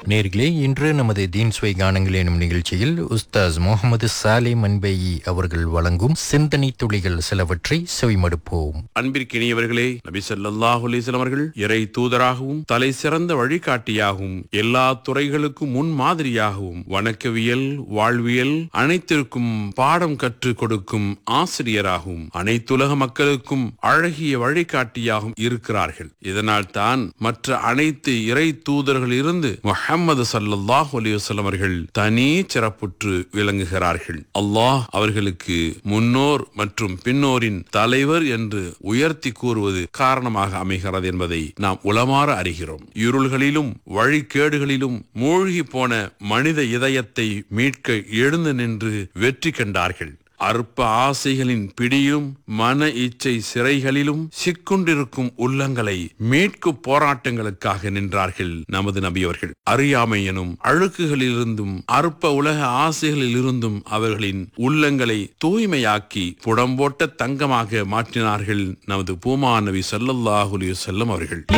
நேர்களே இன்று நமது தீன்ஸ்வை கானங்கள் எனும் நிகழ்ச்சியில் உஸ்தாஸ் முகமது சாலே மன்பேயி அவர்கள் வழங்கும் சிந்தனை துளிகள் சிலவற்றை செவிமடுப்போம் அன்பிற்கினியவர்களே நபி ஸல்லல்லாஹு அலைஹி வஸல்லம் அவர்கள் இறை தூதராகவும் தலை சிறந்த வழிகாட்டியாகவும் எல்லா துறைகளுக்கும் முன் மாதிரியாகவும் வணக்கவியல் வாழ்வியல் அனைத்திற்கும் பாடம் கற்றுக் கொடுக்கும் ஆசிரியராகவும் அனைத்துலக மக்களுக்கும் அழகிய வழிகாட்டியாகவும் இருக்கிறார்கள் இதனால் தான் மற்ற அனைத்து இறை தூதர்கள் இருந்து முஹம்மது ஸல்லல்லாஹு அலைஹி வஸல்லம் அவர்கள் தனி சிறப்புற்று விளங்குகிறார்கள் அல்லாஹ் அவர்களுக்கு முன்னோர் மற்றும் பின்னோரின் தலைவர் என்று உயர்த்தி கூறுவது காரணமாக அமைகிறது என்பதை நாம் உளமாற அறிகிறோம் இருள்களிலும் வழிகேடுகளிலும் மூழ்கி போன மனித இதயத்தை மீட்க எழுந்து நின்று வெற்றி கண்டார்கள் அற்ப ஆசைகளின் பிடியும் மன இச்சை சிறைகளிலும் சிக்குண்டிருக்கும் உள்ளங்களை மீட்கு போராட்டங்களுக்காக நின்றார்கள் நமது நபியவர்கள் அறியாமை எனும் அழுக்குகளிலிருந்தும் அற்ப உலக ஆசைகளிலிருந்தும் அவர்களின் உள்ளங்களை தூய்மையாக்கி புடம்போட்ட தங்கமாக மாற்றினார்கள் நமது பூமா நபி ஸல்லல்லாஹு அலைஹி வஸல்லம் அவர்கள்